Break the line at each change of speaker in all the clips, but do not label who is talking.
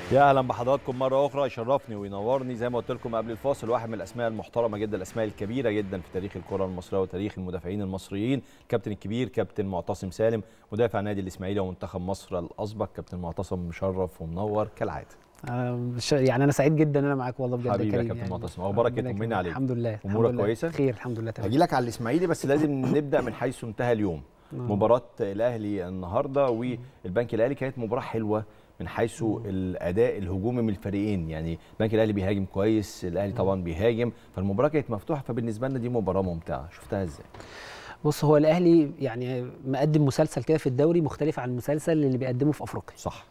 يا اهلا بحضراتكم مره اخرى يشرفني وينورني زي ما قلت لكم قبل الفاصل واحد من الاسماء المحترمه جدا الاسماء الكبيره جدا في تاريخ الكره المصريه وتاريخ المدافعين المصريين الكابتن الكبير كابتن معتصم سالم مدافع نادي الاسماعيلي ومنتخب مصر الاسبق كابتن معتصم مشرف ومنور كالعاده
أنا ش- يعني انا سعيد جدا ان انا معاك والله بجد
حبيبي يا
كريم
كابتن
يعني.
معتصم، أخبارك إيه؟
ربنا
طمني
يكرمك.
عليك.
الحمد لله
أمورك
الحمد لله.
كويسة؟
خير الحمد لله تمام
هجي لك على الاسماعيلي بس لازم نبدا من حيث انتهى اليوم مباراه الاهلي النهارده والبنك الاهلي كانت مباراه حلوه من حيث الاداء الهجومي من الفريقين يعني البنك الاهلي بيهاجم كويس الاهلي طبعا بيهاجم فالمباراه كانت مفتوحه فبالنسبه لنا دي مباراه ممتعه شفتها ازاي
بص هو الاهلي يعني مقدم مسلسل كده في الدوري مختلف عن المسلسل اللي بيقدمه في افريقيا
صح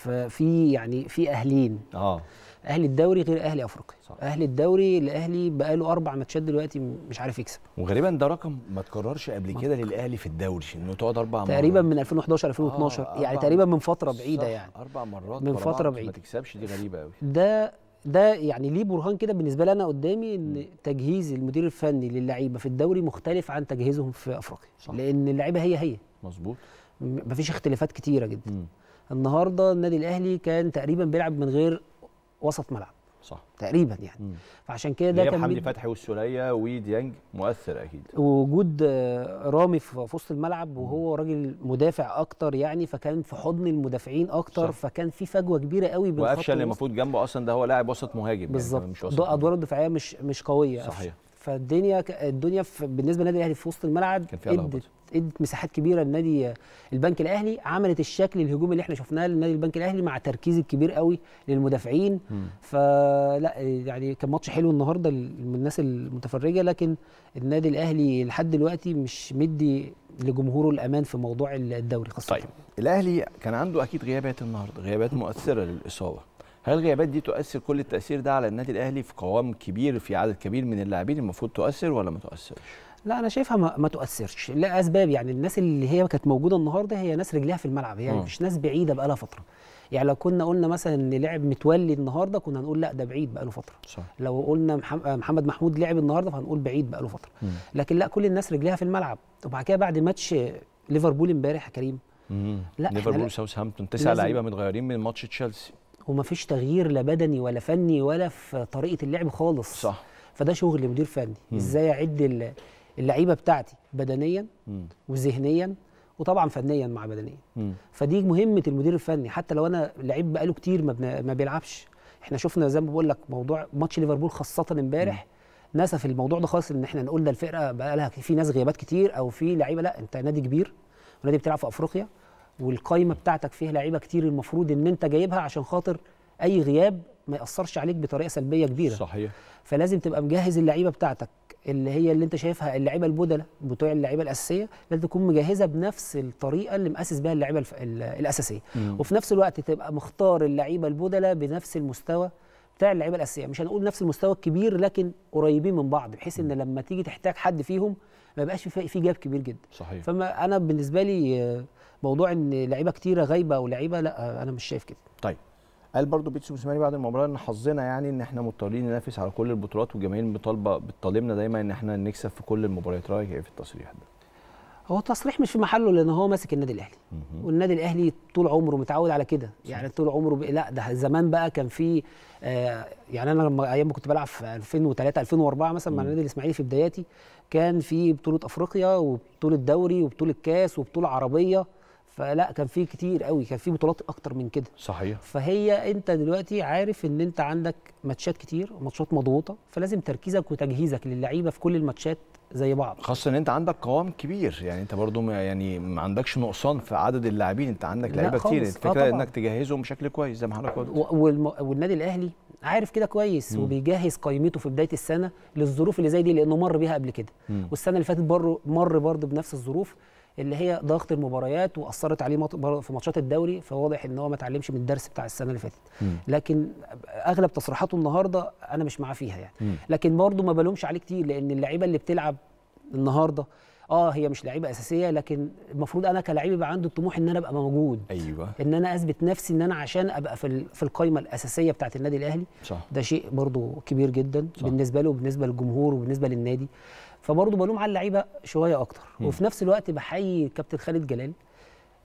ففي يعني في اهلين
اه
اهلي الدوري غير اهلي افريقيا
صح.
اهلي الدوري الاهلي بقاله اربع ماتشات دلوقتي مش عارف يكسب
وغالبا ده رقم ما اتكررش قبل كده للاهلي في الدوري انه تقعد اربع مرات
تقريبا من 2011 2012
آه،
يعني
أربع-
تقريبا من فتره بعيده
صح،
يعني
اربع مرات
من
ورا
فترة
بعض ما
بعيدة.
تكسبش دي غريبه قوي
ده ده يعني ليه برهان كده بالنسبه لي انا قدامي ان تجهيز المدير الفني للعيبه في الدوري مختلف عن تجهيزهم في افريقيا
صح.
لان اللعيبه هي هي
مظبوط
م- مفيش اختلافات كتيره جدا
مم.
النهارده النادي الاهلي كان تقريبا بيلعب من غير وسط ملعب
صح
تقريبا يعني
مم.
فعشان كده ده
غياب
كان
حمدي
مد-
فتحي والسوليه وديانج مؤثر اكيد
وجود آه، رامي في في وسط الملعب وهو راجل مدافع اكتر يعني فكان في حضن المدافعين اكتر
صح.
فكان في فجوه كبيره قوي بين خط
وقفشه اللي
الوسط.
المفروض جنبه اصلا ده هو لاعب وسط مهاجم يعني
بالظبط
مش وسط
ده
مهاجم.
ادواره الدفاعيه مش مش قويه
صحيح.
قفشة. فالدنيا ك- الدنيا في بالنسبه للنادي الاهلي في وسط الملعب
كان فيها لخبطة.
ادت ادت مساحات كبيره لنادي البنك الاهلي عملت الشكل الهجومي اللي احنا شفناه لنادي البنك الاهلي مع تركيز الكبير قوي للمدافعين
مم.
فلا يعني كان ماتش حلو النهارده ل- من الناس المتفرجه لكن النادي الاهلي لحد دلوقتي مش مدي لجمهوره الامان في موضوع الدوري خاصه
طيب الاهلي كان عنده اكيد غيابات النهارده غيابات مؤثره للاصابه هل الغيابات دي تؤثر كل التاثير ده على النادي الاهلي في قوام كبير في عدد كبير من اللاعبين المفروض تؤثر ولا ما تؤثرش
لا انا شايفها ما, ما تؤثرش لاسباب يعني الناس اللي هي كانت موجوده النهارده هي ناس رجليها في الملعب هي
مم.
مش ناس بعيده بقالها فتره يعني لو كنا قلنا مثلا ان لاعب متولي النهارده كنا هنقول لا ده بعيد بقاله فتره
صح
لو قلنا محم- محمد محمود لعب النهارده فهنقول بعيد بقاله فتره
مم.
لكن لا كل الناس رجليها في الملعب وبعد كده بعد ماتش ليفربول امبارح يا كريم
مم.
لا، إحنا
ليفربول
لا-
وساوثهامبتون تسع
لازم-
لعيبه متغيرين من ماتش تشيلسي
وما فيش تغيير لا بدني ولا فني ولا في طريقه اللعب خالص
صح
فده شغل مدير فني
مم.
ازاي اعد ال- اللعيبه بتاعتي بدنيا
مم.
وذهنيا وطبعا فنيا مع بدنيا
مم.
فدي مهمه المدير الفني حتى لو انا لعيب بقاله كتير ما, بنا- ما بيلعبش احنا شفنا زي ما بقول لك موضوع ماتش ليفربول خاصه امبارح نسف الموضوع ده خالص ان احنا نقول ده الفرقه بقى لها في ناس غيابات كتير او في لعيبه لا انت نادي كبير ونادي بتلعب في افريقيا والقايمه بتاعتك فيها لعيبه كتير المفروض ان انت جايبها عشان خاطر اي غياب ما ياثرش عليك بطريقه سلبيه كبيره
صحيح
فلازم تبقى مجهز اللعيبه بتاعتك اللي هي اللي انت شايفها اللعيبه البدله بتوع اللعيبه الاساسيه لازم تكون مجهزه بنفس الطريقه اللي مؤسس بيها اللعيبه الف... ال- الاساسيه
مم.
وفي نفس الوقت تبقى مختار اللعيبه البدله بنفس المستوى بتاع اللعيبه الاساسيه مش هنقول نفس المستوى الكبير لكن قريبين من بعض بحيث ان لما تيجي تحتاج حد فيهم ما يبقاش في في جاب كبير جدا
صحيح
فما انا بالنسبه لي آه، موضوع ان لعيبه كتيره غايبه او لعيبه لا آه، انا مش شايف كده
طيب قال برضو بيتسو موسيماني بعد المباراه ان حظنا يعني ان احنا مضطرين ننافس على كل البطولات والجماهير بتطالبه بتطالبنا دايما ان احنا نكسب في كل المباريات رايك ايه في التصريح ده؟
هو التصريح مش في محله لان هو ماسك النادي الاهلي
مهم.
والنادي الاهلي طول عمره متعود على كده يعني طول عمره ب... لا ده زمان بقى كان في آه يعني انا لما ايام ما كنت بلعب في 2003 2004 مثلا مع
مم.
النادي الاسماعيلي في بداياتي كان في بطوله افريقيا وبطوله دوري وبطوله كاس وبطوله عربيه فلا كان في كتير قوي كان في بطولات اكتر من كده
صحيح
فهي انت دلوقتي عارف ان انت عندك ماتشات كتير وماتشات مضغوطه فلازم تركيزك وتجهيزك للعيبه في كل الماتشات زي بعض
خاصة ان انت عندك قوام كبير يعني انت برضو ما يعني ما عندكش نقصان في عدد اللاعبين انت عندك
لا
لعيبه كتير
خالص. آه
الفكره
طبعاً.
انك تجهزهم بشكل كويس زي ما حضرتك قلت
و- والم... والنادي الاهلي عارف كده كويس
مم.
وبيجهز قائمته في بدايه السنه للظروف اللي زي دي لانه مر بيها قبل كده
مم.
والسنه اللي فاتت بر مر برضه بنفس الظروف اللي هي ضغط المباريات واثرت عليه مط- بر- في ماتشات الدوري فواضح ان هو ما اتعلمش من الدرس بتاع السنه اللي فاتت
مم.
لكن اغلب تصريحاته النهارده انا مش معاه فيها يعني
مم.
لكن برضه ما بلومش عليه كتير لان اللعيبه اللي بتلعب النهارده اه هي مش لعيبه اساسيه لكن المفروض انا كلاعب يبقى عندي الطموح ان انا ابقى موجود
ايوه
ان انا اثبت نفسي ان انا عشان ابقى في ال- في القائمه الاساسيه بتاعه النادي الاهلي
صح
ده شيء برضو كبير جدا
صح.
صح. بالنسبه له وبالنسبه للجمهور وبالنسبه للنادي فبرضو بلوم على اللعيبه شويه اكتر
مم.
وفي نفس الوقت بحيي كابتن خالد جلال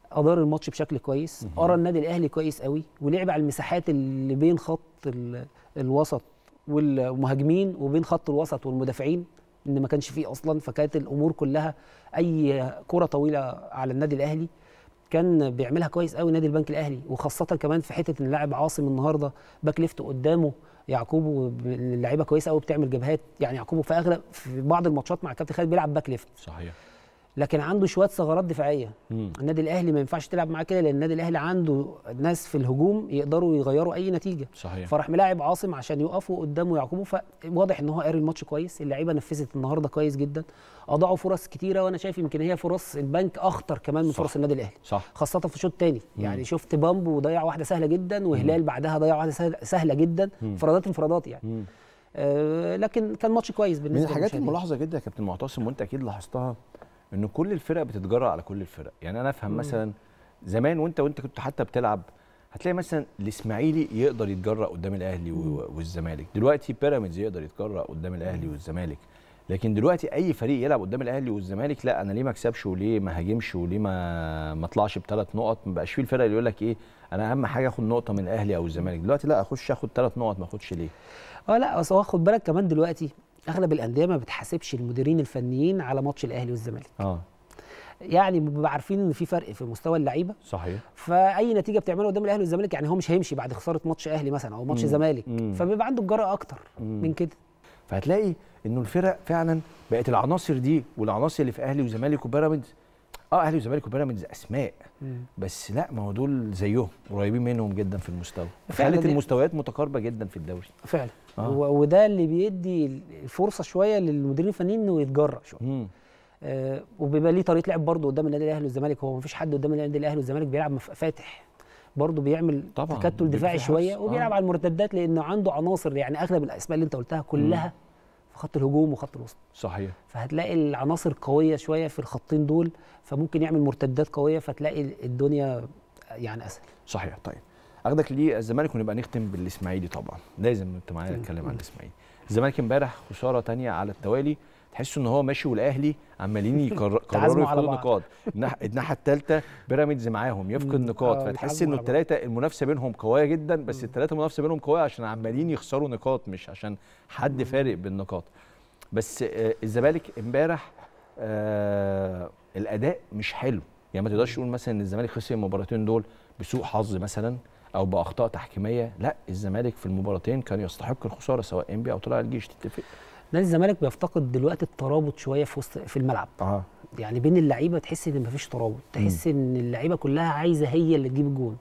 ادار الماتش بشكل كويس ارى النادي الاهلي كويس قوي ولعب على المساحات اللي بين خط ال- الوسط والمهاجمين وبين خط الوسط والمدافعين ان ما كانش فيه اصلا فكانت الامور كلها اي كره طويله على النادي الاهلي كان بيعملها كويس قوي نادي البنك الاهلي وخاصه كمان في حته ان لاعب عاصم النهارده باك ليفت قدامه يعقوب اللعيبه كويسه قوي بتعمل جبهات يعني يعقوب في اغلب في بعض الماتشات مع الكابتن خالد بيلعب باك ليفت
صحيح
لكن عنده شويه ثغرات دفاعيه
مم.
النادي الاهلي ما ينفعش تلعب معاه كده لان النادي الاهلي عنده ناس في الهجوم يقدروا يغيروا اي نتيجه
صحيح
فراح ملاعب عاصم عشان يقفوا قدامه يعقوب فواضح ان هو قاري الماتش كويس اللعيبه نفذت النهارده كويس جدا اضاعوا فرص كتيره وانا شايف يمكن هي فرص البنك اخطر كمان من
صح.
فرص النادي الاهلي
صح
خاصه في الشوط الثاني
مم.
يعني شفت بامبو ضيع واحده سهله جدا وهلال بعدها ضيع واحده سهله, سهلة جدا
مم.
انفرادات انفرادات يعني
مم.
آه لكن كان ماتش كويس
من
بالنسبه
الحاجات
للمشاهدين.
الملاحظه جدا يا كابتن معتصم وانت اكيد لاحظتها ان كل الفرق بتتجرأ على كل الفرق يعني انا افهم
مم.
مثلا زمان وانت وانت كنت حتى بتلعب هتلاقي مثلا الاسماعيلي يقدر يتجرأ قدام الاهلي و- والزمالك دلوقتي بيراميدز يقدر يتجرأ قدام الاهلي والزمالك لكن دلوقتي اي فريق يلعب قدام الاهلي والزمالك لا انا ليه ما اكسبش وليه ما هاجمش وليه ما ما اطلعش بثلاث نقط ما بقاش فيه الفرق اللي يقول لك ايه انا اهم حاجه اخد نقطه من الاهلي او الزمالك دلوقتي لا اخش اخد ثلاث نقط ما اخدش ليه
اه لا اصل هو خد بالك كمان دلوقتي اغلب الانديه ما بتحاسبش المديرين الفنيين على ماتش الاهلي والزمالك
اه
يعني بيبقوا عارفين ان في فرق في مستوى اللعيبه
صحيح
فاي نتيجه بتعملها قدام الاهلي والزمالك يعني هو مش هيمشي بعد خساره ماتش اهلي مثلا او ماتش
مم.
زمالك
مم.
فبيبقى عنده الجرأه اكتر
مم.
من كده
فهتلاقي انه الفرق فعلا بقت العناصر دي والعناصر اللي في اهلي وزمالك وبيراميدز اه اهلي وزمالك وبيراميدز اسماء بس لا ما هو دول زيهم قريبين منهم جدا في المستوى
فعلا
خلت
دي-
المستويات متقاربه جدا في الدوري
فعلا
آه.
و- وده اللي بيدي الفرصه شويه للمديرين الفنيين انه يتجرأ شويه
مم.
آه وبيبقى ليه طريقه لعب برضه قدام النادي الاهلي والزمالك هو مفيش حد قدام النادي الاهلي والزمالك بيلعب مف- فاتح برضه بيعمل
طبعاً،
تكتل
بيبقى
دفاعي
في
شويه
حرص.
وبيلعب
آه.
على المرتدات لانه عنده عناصر يعني اغلب الاسماء اللي انت قلتها كلها في خط الهجوم وخط الوسط
صحيح
فهتلاقي العناصر قويه شويه في الخطين دول فممكن يعمل مرتدات قويه فتلاقي الدنيا يعني اسهل
صحيح طيب اخدك ليه الزمالك ونبقى نختم بالاسماعيلي طبعا لازم انت معايا
مم.
نتكلم عن الاسماعيلي الزمالك امبارح خساره تانية على التوالي تحس ان هو ماشي والاهلي عمالين يقرر-
تعازموا
يقرروا
على
يفقدوا
بعض.
نقاط الناح- الناحيه الثالثه بيراميدز معاهم يفقد
مم.
نقاط
آه،
فتحس
بيتعازموا
انه
على بعض.
الثلاثه المنافسه بينهم قويه جدا بس الثلاثه المنافسه بينهم قويه عشان عمالين يخسروا نقاط مش عشان حد فارق بالنقاط بس آه، الزمالك امبارح آه الاداء مش حلو يعني ما تقدرش تقول مثلا ان الزمالك خسر المباراتين دول بسوء حظ مثلا او باخطاء تحكيميه لا الزمالك في المباراتين كان يستحق الخساره سواء انبي او طلائع الجيش تتفق
نادي الزمالك بيفتقد دلوقتي الترابط شويه في وسط في الملعب
اه
يعني بين اللعيبه تحس ان مفيش ترابط تحس ان اللعيبه كلها عايزه هي اللي تجيب الجون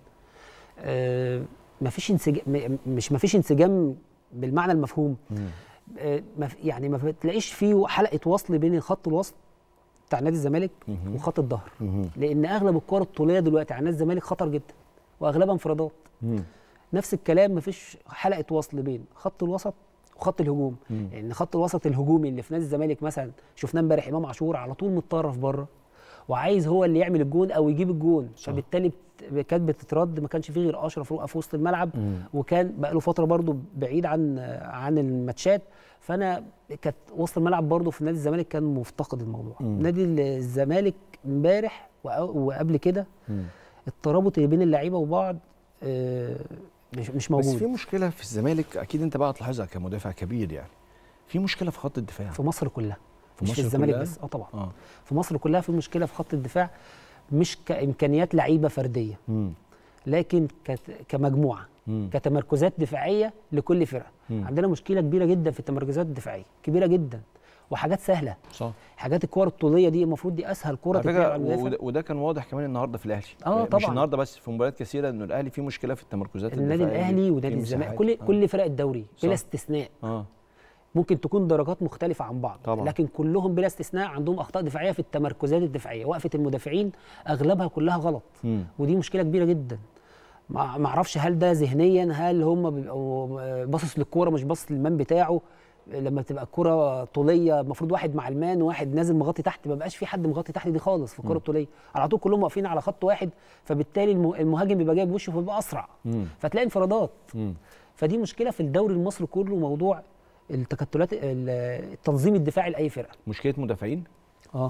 آه مفيش انسجام م- مش مفيش انسجام بالمعنى المفهوم آه مف- يعني ما بتلاقيش فيه حلقه وصل بين خط الوسط بتاع نادي الزمالك
مهم.
وخط الظهر
مهم.
لان اغلب الكور الطوليه دلوقتي على نادي الزمالك خطر جدا واغلبها انفرادات
مم.
نفس الكلام مفيش حلقه وصل بين خط الوسط وخط الهجوم
مم.
لان خط الوسط الهجومي اللي في نادي الزمالك مثلا شفناه امبارح امام عاشور على طول متطرف بره وعايز هو اللي يعمل الجون او يجيب الجون
صح.
فبالتالي بت- كانت بتترد ما كانش فيه غير اشرف رؤى في وسط الملعب
مم.
وكان بقى له فتره برده بعيد عن عن الماتشات فانا كانت وسط الملعب برده في نادي الزمالك كان مفتقد الموضوع
مم.
نادي الزمالك امبارح وأ- وقبل كده
مم.
الترابط اللي بين اللعيبه وبعض آه، مش مش موجود
بس في مشكله في الزمالك اكيد انت بقى تلاحظها كمدافع كبير يعني في مشكله في خط الدفاع
في مصر كلها
في
مش في
مصر
الزمالك
كلها؟
بس اه طبعا
اه
في مصر كلها في مشكله في خط الدفاع مش كامكانيات لعيبه فرديه
مم.
لكن كت- كمجموعه
مم.
كتمركزات دفاعيه لكل فرقه
مم.
عندنا مشكله كبيره جدا في التمركزات الدفاعيه كبيره جدا وحاجات سهله
صح
حاجات الكور الطوليه دي المفروض دي اسهل كره
على
تتلعب
فكره
على المدافع
وده, وده كان واضح كمان النهارده في الاهلي
آه،
مش
طبعاً.
النهارده بس في مباريات كثيره انه الاهلي فيه مشكله في التمركزات
النادي
الدفاعية دي،
الاهلي
في
ونادي الزمالك
مساحات.
كل
آه.
كل فرق الدوري بلا
صح.
استثناء
اه
ممكن تكون درجات مختلفة عن بعض
طبعاً.
لكن كلهم بلا استثناء عندهم أخطاء دفاعية في التمركزات الدفاعية وقفة المدافعين أغلبها كلها غلط
مم.
ودي مشكلة كبيرة جدا ما ما اعرفش هل ده ذهنيا هل هم بيبقوا آه، باصص للكوره مش باصص للمان بتاعه لما تبقى الكوره طوليه المفروض واحد مع المان وواحد نازل مغطي تحت ما بقاش في حد مغطي تحت دي خالص في الكوره الطوليه على طول كلهم واقفين على خط واحد فبالتالي الم- المهاجم بيبقى جايب وشه فبيبقى اسرع
مم.
فتلاقي انفرادات
مم.
فدي مشكله في الدوري المصري كله موضوع التكتلات ال- التنظيم الدفاعي لاي فرقه
مشكله مدافعين
اه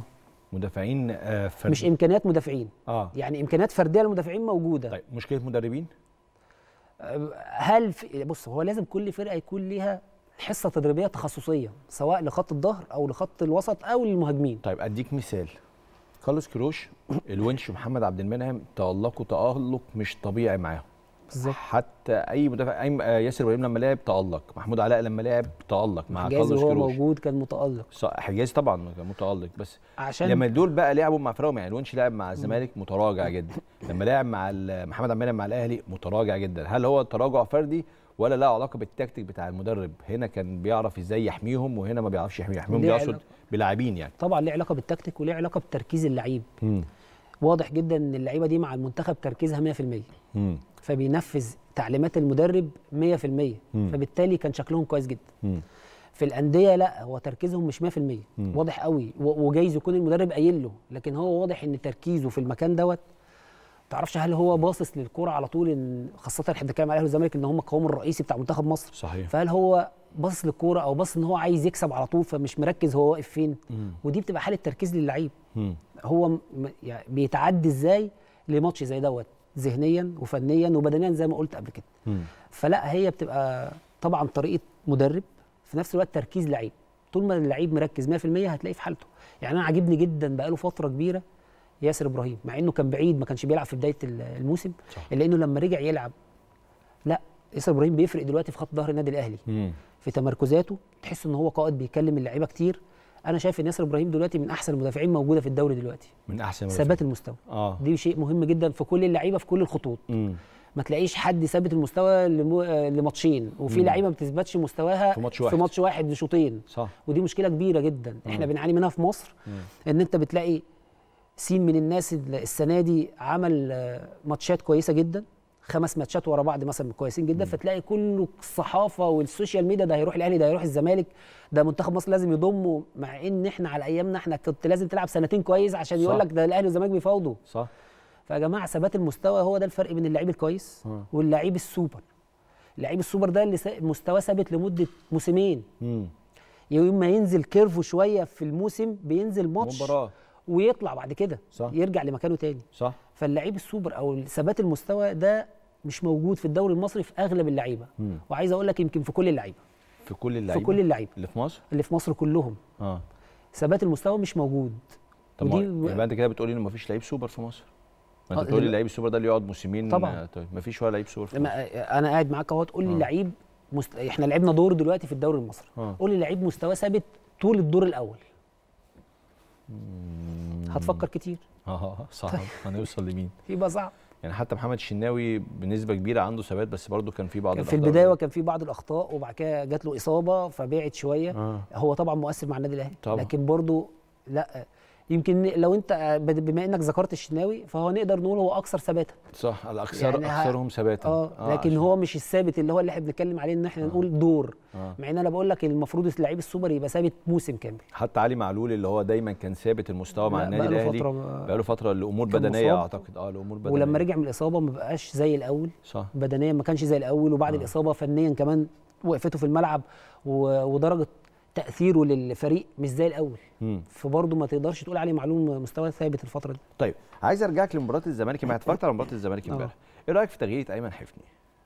مدافعين آه فرد
مش امكانيات مدافعين
اه
يعني امكانيات فرديه للمدافعين موجوده
طيب مشكله مدربين
هل في بص هو لازم كل فرقه يكون ليها حصه تدريبيه تخصصيه سواء لخط الظهر او لخط الوسط او للمهاجمين
طيب اديك مثال كارلوس كروش الونش ومحمد عبد المنعم تالقوا تالق مش طبيعي معاهم
بالظبط
حتى اي مدافع اي آه، ياسر ابراهيم لما لعب تالق محمود علاء لما لعب تالق مع
حجازي
كارلوس
وهو
كروش
موجود كان متالق
صح، حجازي طبعا كان متالق بس
عشان
لما دول بقى لعبوا مع فرقهم يعني الونش لعب مع الزمالك متراجع جدا لما لعب مع ال- محمد عبد المنعم مع الاهلي متراجع جدا هل هو تراجع فردي ولا له علاقه بالتكتيك بتاع المدرب هنا كان بيعرف ازاي يحميهم وهنا ما بيعرفش يحميهم يحميهم
ليه
بيقصد
علاقة؟
بلاعبين يعني
طبعا ليه علاقه بالتكتيك وليه علاقه بتركيز اللعيب
مم.
واضح جدا ان اللعيبه دي مع المنتخب تركيزها 100%
مم.
فبينفذ تعليمات المدرب 100%
مم.
فبالتالي كان شكلهم كويس جدا
مم.
في الانديه لا هو تركيزهم مش 100%
مم.
واضح قوي و- وجايز يكون المدرب قايل له لكن هو واضح ان تركيزه في المكان دوت تعرفش هل هو باصص للكرة على طول ان خاصه احنا بنتكلم على الاهلي والزمالك ان هم القوام الرئيسي بتاع منتخب مصر
صحيح
فهل هو باصص للكوره او باصص ان هو عايز يكسب على طول فمش مركز هو واقف فين
مم.
ودي بتبقى حاله تركيز للعيب
مم.
هو م- يعني بيتعدي ازاي لماتش زي دوت ذهنيا وفنيا وبدنيا زي ما قلت قبل كده
مم.
فلا هي بتبقى طبعا طريقه مدرب في نفس الوقت تركيز لعيب طول ما اللعيب مركز 100% هتلاقيه في حالته يعني انا عاجبني جدا بقاله فتره كبيره ياسر ابراهيم مع انه كان بعيد ما كانش بيلعب في بدايه ال- الموسم
صح.
الا انه لما رجع يلعب لا ياسر ابراهيم بيفرق دلوقتي في خط ظهر النادي الاهلي
مم.
في تمركزاته تحس ان هو قائد بيكلم اللعيبه كتير انا شايف ان ياسر ابراهيم دلوقتي من احسن المدافعين موجوده في الدوري دلوقتي
من احسن
ثبات المستوى
اه
دي شيء مهم جدا في كل اللعيبه في كل الخطوط
مم.
ما تلاقيش حد ثابت المستوى لمو... آه، لماتشين وفي
مم.
لعيبه ما بتثبتش مستواها
في ماتش
في
واحد.
ماتش واحد لشوطين
صح
ودي مشكله كبيره جدا احنا
مم.
بنعاني منها في مصر
مم.
ان انت بتلاقي سين من الناس اللي السنه دي عمل آه، ماتشات كويسه جدا خمس ماتشات ورا بعض مثلا كويسين جدا فتلاقي كل الصحافه والسوشيال ميديا ده هيروح الاهلي ده هيروح الزمالك ده منتخب مصر لازم يضمه مع ان احنا على ايامنا احنا كنت لازم تلعب سنتين كويس عشان
صح.
يقول لك ده الاهلي والزمالك بيفاوضوا
صح
فيا جماعه ثبات المستوى هو ده الفرق بين اللعيب الكويس
آه.
واللعيب السوبر اللعيب السوبر ده اللي سا- مستواه ثابت لمده موسمين
مم.
يوم ما ينزل كيرفو شويه في الموسم بينزل ماتش
مباراه
ويطلع بعد كده
صح.
يرجع لمكانه تاني
صح
فاللعيب السوبر او ثبات المستوى ده مش موجود في الدوري المصري في اغلب اللعيبه
مم.
وعايز اقول لك يمكن في كل اللعيبه
في كل اللعيبه
في كل اللعيبه
اللي في مصر
اللي في مصر كلهم
اه
ثبات المستوى مش موجود
طب ما-
ودي-
يبقى انت كده بتقولي ان مفيش لعيب سوبر في مصر ما
آه،
انت بتقولي
لا.
اللعيب السوبر ده اللي يقعد موسمين
طبعاً.
آه، طيب مفيش ولا لعيب سوبر في مصر
لما انا قاعد معاك اهو تقول لي
آه.
لعيب مست... احنا لعبنا دور دلوقتي في الدوري المصري
اه
قول لي لعيب مستواه ثابت طول الدور الاول هتفكر كتير
اه صعب هنوصل لمين
يبقى صعب
يعني حتى محمد الشناوي بنسبه كبيره عنده ثبات بس برضه كان في بعض
كان في
الأخطاء.
البدايه وكان في بعض الاخطاء وبعد كده جات له اصابه فبعد شويه
اه
هو طبعا مؤثر مع النادي الاهلي
طبعاً.
لكن برضو لا يمكن لو انت بد- بما انك ذكرت الشناوي فهو نقدر نقول هو اكثر ثباتا
صح الاكثر
يعني
يعني
ه-
اكثرهم ثباتا
اه لكن
عشان-
هو مش الثابت اللي هو اللي احنا بنتكلم عليه ان احنا
آه.
نقول دور
آه.
مع ان انا بقول لك المفروض اللعيب السوبر يبقى ثابت موسم كامل
حتى علي معلول اللي هو دايما كان ثابت المستوى مع
لا،
النادي
بقاله
الاهلي
فترة-
بقاله فتره لامور
كان
بدنيه
مصاب.
اعتقد اه لامور بدنيه
ولما رجع من الاصابه ما بقاش زي الاول
صح
بدنيا ما كانش زي الاول وبعد
آه.
الاصابه فنيا كمان وقفته في الملعب و- ودرجه تاثيره للفريق مش زي الاول
مم.
فبرضه ما تقدرش تقول عليه معلوم مستوى ثابت الفتره دي
طيب عايز ارجعك لمباراه الزمالك ما اتفرجت على مباراه الزمالك
آه.
امبارح ايه رايك في تغيير ايمن حفني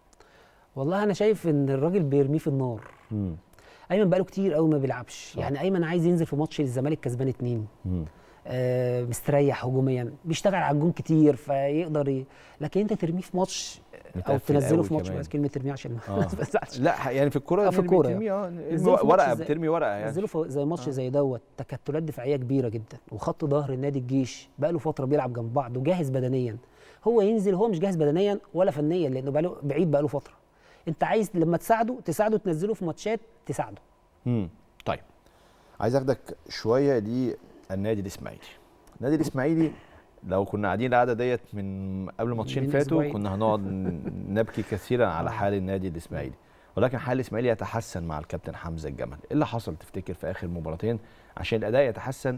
والله انا شايف ان الراجل بيرميه في النار
مم.
ايمن بقاله كتير قوي ما بيلعبش
صح.
يعني ايمن عايز ينزل في ماتش الزمالك كسبان اتنين
مم.
آه مستريح هجوميا بيشتغل على الجون كتير فيقدر ي... لكن انت ترميه في ماتش او
متقفل
تنزله
قوي
في ماتش
كمان.
بس كلمه ترميه عشان
آه.
ما تزعلش
لا ح- يعني في الكوره
آه، في الكورة
بترمي اه
نزله في
ورقه
ماتش زي-
بترمي ورقه يعني
نزله في زي ماتش
آه.
زي دوت تكتلات دفاعيه كبيره جدا وخط ظهر النادي الجيش بقى له فتره بيلعب جنب بعض وجاهز بدنيا هو ينزل هو مش جاهز بدنيا ولا فنيا لانه بقى له بعيد بقى له فتره انت عايز لما تساعده تساعده تنزله في ماتشات تساعده
مم. طيب عايز اخدك شويه للنادي الاسماعيلي النادي الاسماعيلي لو كنا قاعدين القعده ديت من قبل ماتشين
من
فاتوا
أسبوعين.
كنا هنقعد ن- نبكي كثيرا على حال النادي الاسماعيلي ولكن حال الاسماعيلي يتحسن مع الكابتن حمزه الجمل ايه اللي حصل تفتكر في اخر مباراتين عشان الاداء يتحسن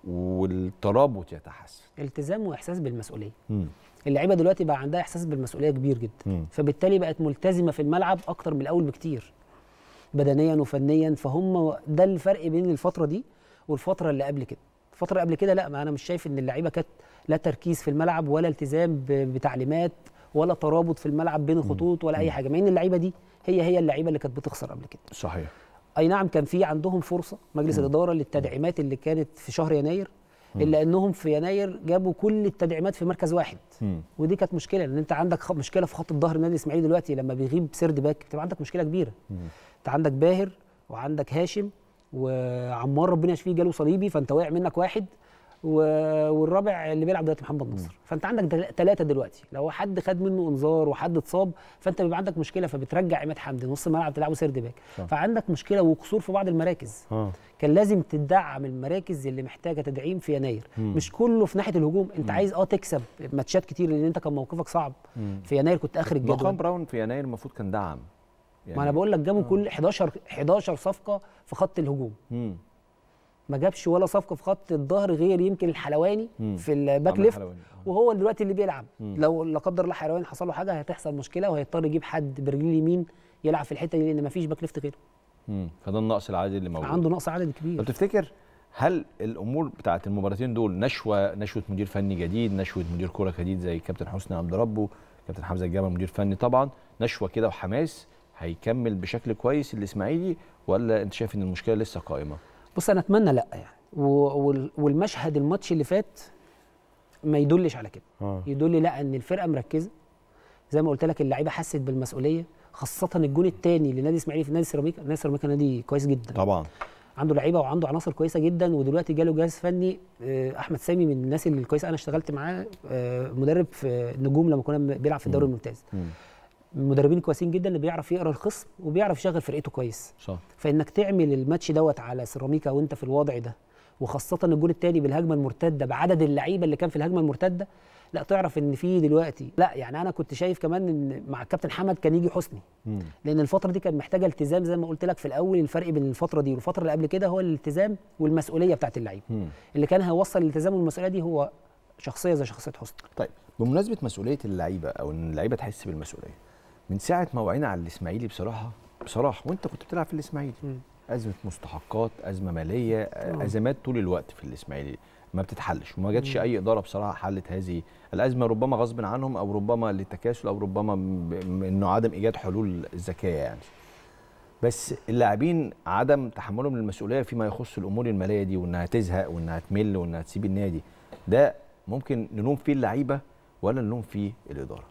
والترابط يتحسن
التزام واحساس بالمسؤوليه
مم.
اللعيبه دلوقتي بقى عندها احساس بالمسؤوليه كبير جدا
مم.
فبالتالي بقت ملتزمه في الملعب اكتر من الاول بكتير بدنيا وفنيا فهم ده الفرق بين الفتره دي والفتره اللي قبل كده الفتره اللي قبل كده لا ما انا مش شايف ان اللعيبه كانت لا تركيز في الملعب ولا التزام ب- بتعليمات ولا ترابط في الملعب بين الخطوط ولا اي حاجه مع ان اللعيبه دي هي هي اللعيبه اللي كانت بتخسر قبل كده
صحيح
اي نعم كان في عندهم فرصه مجلس الاداره للتدعيمات اللي كانت في شهر يناير الا انهم في يناير جابوا كل التدعيمات في مركز واحد
مم.
ودي كانت مشكله لان انت عندك خ- مشكله في خط الظهر النادي الاسماعيلي دلوقتي لما بيغيب سيرد باك بتبقى عندك مشكله كبيره انت عندك باهر وعندك هاشم وعمار ربنا يشفيه جاله صليبي فانت واقع منك واحد و... والرابع اللي بيلعب دلوقتي محمد نصر فانت عندك ثلاثه دلوقتي لو حد خد منه انذار وحد اتصاب فانت بيبقى عندك مشكله فبترجع عماد حمدي نص الملعب تلعبه سيرد باك
صح.
فعندك مشكله وقصور في بعض المراكز
اه
كان لازم تدعم المراكز اللي محتاجه تدعيم في يناير
مم.
مش كله في ناحيه الهجوم انت عايز اه تكسب ماتشات كتير لان انت كان موقفك صعب في يناير كنت اخر
مقام
الجدول
براون في يناير المفروض كان دعم
ما انا بقول لك جابوا كل 11 11 صفقه في خط الهجوم
مم.
ما جابش ولا صفقه في خط الظهر غير يمكن الحلواني
مم.
في الباك
عمل
ليفت
حلواني. آه.
وهو دلوقتي اللي بيلعب
مم.
لو لا قدر الله حلواني حصل له حاجه هتحصل مشكله وهيضطر يجيب حد برجليه اليمين يلعب في الحته دي لان ما فيش باك ليفت غيره
مم. فده النقص العادي اللي موجود
عنده نقص عدد
طب
كبير
تفتكر هل الامور بتاعت المباراتين دول نشوه نشوه مدير فني جديد نشوه مدير كوره جديد زي كابتن حسني عبد ربه كابتن حمزه الجمل مدير فني طبعا نشوه كده وحماس هيكمل بشكل كويس الاسماعيلي ولا انت شايف ان المشكله لسه قائمه
بص انا اتمنى لا يعني و- وال- والمشهد الماتش اللي فات ما يدلش على كده
اه
يدل لا ان الفرقه مركزه زي ما قلت لك اللعيبه حست بالمسؤوليه خاصه الجون الثاني لنادي اسماعيلي في نادي سيراميكا نادي سيراميكا نادي كويس جدا
طبعا
عنده لعيبه وعنده عناصر كويسه جدا ودلوقتي جاله جهاز فني آه، احمد سامي من الناس اللي الكويسه انا اشتغلت معاه آه، مدرب في النجوم لما كنا بيلعب في الدوري الممتاز
مم.
من المدربين كويسين جدا اللي بيعرف يقرا الخصم وبيعرف يشغل فرقته كويس
صح
فانك تعمل الماتش دوت على سيراميكا وانت في الوضع ده وخاصه الجون الثاني بالهجمه المرتده بعدد اللعيبه اللي كان في الهجمه المرتده لا تعرف ان في دلوقتي لا يعني انا كنت شايف كمان ان مع الكابتن حمد كان يجي حسني
مم.
لان الفتره دي كانت محتاجه التزام زي ما قلت لك في الاول الفرق بين الفتره دي والفتره اللي قبل كده هو الالتزام والمسؤوليه بتاعت اللعيبه
مم.
اللي كان هيوصل الالتزام والمسؤوليه دي هو شخصيه زي شخصيه حسني
طيب بمناسبه مسؤوليه اللعيبه او ان اللعيبه تحس بالمسؤوليه من ساعه ما وعينا على الاسماعيلي بصراحه بصراحه وانت كنت بتلعب في الاسماعيلي
مم.
ازمه مستحقات ازمه ماليه ازمات طول الوقت في الاسماعيلي ما بتتحلش وما جاتش اي اداره بصراحه حلت هذه الازمه ربما غصب عنهم او ربما للتكاسل او ربما ب- م- انه عدم ايجاد حلول ذكيه يعني بس اللاعبين عدم تحملهم للمسؤوليه فيما يخص الامور الماليه دي وانها تزهق وانها تمل وانها تسيب النادي ده ممكن نلوم فيه اللعيبه ولا نلوم فيه الاداره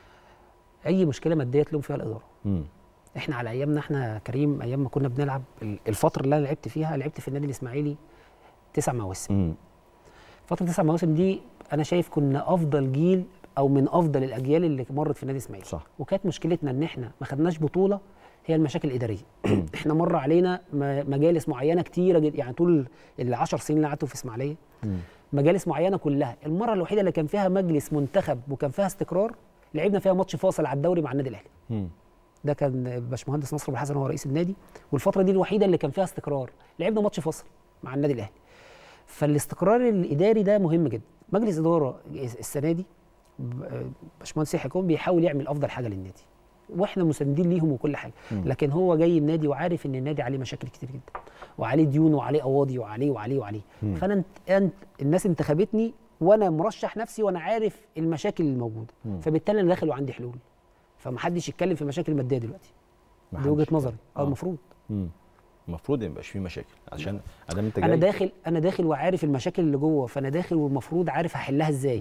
اي مشكله ماديه تلوم فيها الاداره
امم
احنا على ايامنا احنا كريم ايام ما كنا بنلعب ال- الفتره اللي انا لعبت فيها لعبت في النادي الاسماعيلي تسع مواسم
امم
فتره تسع مواسم دي انا شايف كنا افضل جيل او من افضل الاجيال اللي مرت في النادي الاسماعيلي
صح
وكانت مشكلتنا ان احنا ما خدناش بطوله هي المشاكل الاداريه احنا مر علينا م- مجالس معينه كتيره جدا يعني طول ال 10 سنين اللي قعدتهم في اسماعيليه
مم.
مجالس معينه كلها المره الوحيده اللي كان فيها مجلس منتخب وكان فيها استقرار لعبنا فيها ماتش فاصل على الدوري مع النادي الاهلي
مم.
ده كان باشمهندس نصر ابو الحسن هو رئيس النادي والفتره دي الوحيده اللي كان فيها استقرار لعبنا ماتش فاصل مع النادي الاهلي فالاستقرار الاداري ده مهم جدا مجلس اداره السنه دي ب- باشمهندس يحيى كون بيحاول يعمل افضل حاجه للنادي واحنا مساندين ليهم وكل حاجه
مم.
لكن هو جاي النادي وعارف ان النادي عليه مشاكل كتير جدا وعليه ديون وعليه قواضي وعليه وعليه وعليه
مم.
فانا انت, انت الناس انتخبتني وانا مرشح نفسي وانا عارف المشاكل الموجوده
مم.
فبالتالي انا داخل وعندي حلول فمحدش يتكلم في مشاكل ماديه دلوقتي
ما
دي وجهه
حدش
نظري اه
آه.
المفروض
مم. المفروض ما يبقاش فيه مشاكل عشان ادام انت
انا
جاي
داخل انا داخل وعارف المشاكل اللي جوه فانا داخل والمفروض عارف هحلها ازاي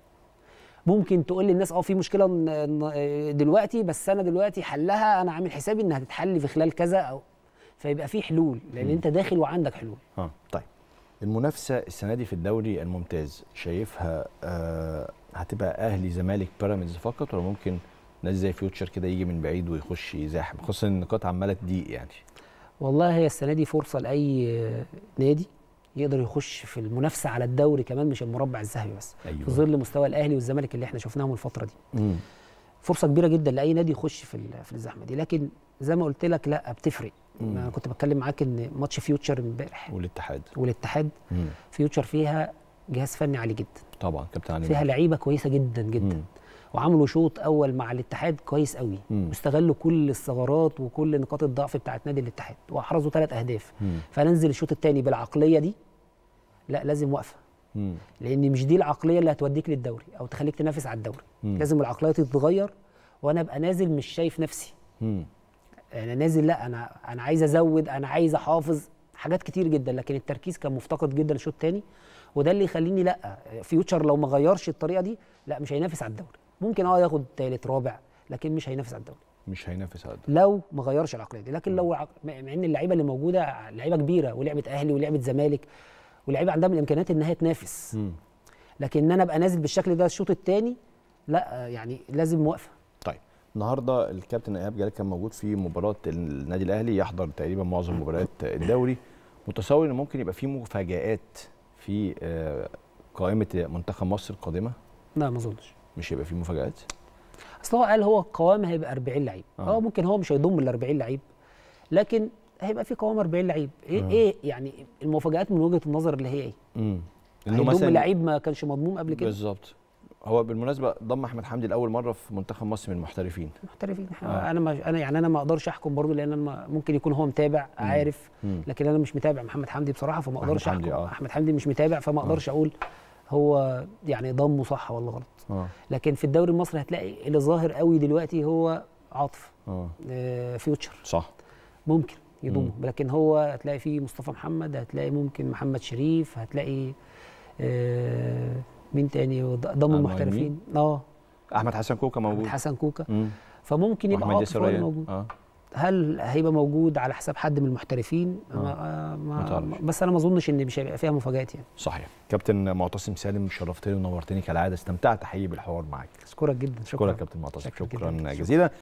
ممكن تقول للناس اه في مشكله ن- ن- دلوقتي بس انا دلوقتي حلها انا عامل حسابي انها هتتحل في خلال كذا او فيبقى في حلول لان انت داخل وعندك حلول
اه طيب المنافسه السنه دي في الدوري الممتاز شايفها آه هتبقى اهلي زمالك بيراميدز فقط ولا ممكن ناس زي فيوتشر كده يجي من بعيد ويخش يزاحم خصوصا ان النقاط عماله تضيق يعني
والله هي السنه دي فرصه لاي نادي يقدر يخش في المنافسه على الدوري كمان مش المربع الذهبي بس
ايوه
في ظل مستوى الاهلي والزمالك اللي احنا شفناهم الفتره دي
مم.
فرصه كبيره جدا لاي نادي يخش في ال- في الزحمه دي لكن زي ما قلت لك لا بتفرق
مم.
انا كنت بتكلم معاك ان ماتش فيوتشر امبارح
والاتحاد
والاتحاد
مم.
فيوتشر فيها جهاز فني عالي جدا
طبعا كابتن علي
فيها
ماهر.
لعيبه كويسه جدا جدا
مم.
وعملوا شوط اول مع الاتحاد كويس قوي
مم.
واستغلوا كل الثغرات وكل نقاط الضعف بتاعت نادي الاتحاد واحرزوا ثلاث اهداف
مم.
فننزل الشوط الثاني بالعقليه دي لا لازم وقفه
مم.
لان مش دي العقليه اللي هتوديك للدوري او تخليك تنافس على الدوري
مم.
لازم العقليه تتغير وانا ابقى نازل مش شايف نفسي
مم.
انا نازل لا انا انا عايز ازود انا عايز احافظ حاجات كتير جدا لكن التركيز كان مفتقد جدا الشوط الثاني وده اللي يخليني لا فيوتشر لو ما غيرش الطريقه دي لا مش هينافس على الدوري ممكن اه ياخد ثالث رابع لكن مش هينافس على الدوري
مش هينافس على ده
لو ما غيرش العقليه دي لكن لو عق- مع ان اللعيبه اللي موجوده لعيبه كبيره ولعبه اهلي ولعبه زمالك ولعيبه عندها من الامكانيات ان هي تنافس
مم.
لكن ان انا ابقى نازل بالشكل ده الشوط الثاني لا يعني لازم وقفه
طيب النهارده الكابتن ايهاب جلال كان موجود في مباراه النادي الاهلي يحضر تقريبا معظم مباريات الدوري متصور ان ممكن يبقى في مفاجآت في آه، قائمه منتخب مصر القادمه
لا ما اظنش
مش هيبقى في مفاجآت
اصل هو قال هو القوام هيبقى 40 لعيب
آه.
اه ممكن هو مش هيضم ال 40 لعيب لكن هيبقى في قوام 40 لعيب ايه
آه.
ايه يعني المفاجات من وجهه النظر اللي هي ايه
امم
هيضم لعيب ما كانش مضموم قبل كده
بالظبط هو بالمناسبه ضم احمد حمدي لاول مره في منتخب مصر من المحترفين
محترفين
آه.
آه. انا ما انا يعني انا ما اقدرش احكم برضو لان انا ما- ممكن يكون هو متابع عارف
مم.
لكن انا مش متابع محمد حمدي بصراحه فما
أحمد
اقدرش
حمدي،
احكم
آه.
احمد حمدي مش متابع فما اقدرش اقول هو يعني ضمه صح ولا غلط
اه
لكن في الدوري المصري هتلاقي اللي ظاهر قوي دلوقتي هو عاطف
اه
آه فيوتشر
صح
ممكن يضمه لكن هو هتلاقي فيه مصطفى محمد هتلاقي ممكن محمد شريف هتلاقي آه مين تاني ضم
آه،
المحترفين اه
احمد حسن كوكا
أحمد
موجود
حسن كوكا
مم.
فممكن يبقى
واحمد
عاطف
ياسر
هو اللي
ريان.
موجود
اه
هل هيبقى موجود على حساب حد من المحترفين
آه.
ما
ما
ما
تعرفش.
بس انا ما اظنش ان مش هيبقى فيها مفاجآت يعني
صحيح كابتن معتصم سالم شرفتني ونورتني كالعاده استمتعت حقيقي بالحوار معاك
اشكرك جدا
شكرا كابتن معتصم
شكرا
شكرا
جداً.
جزيلا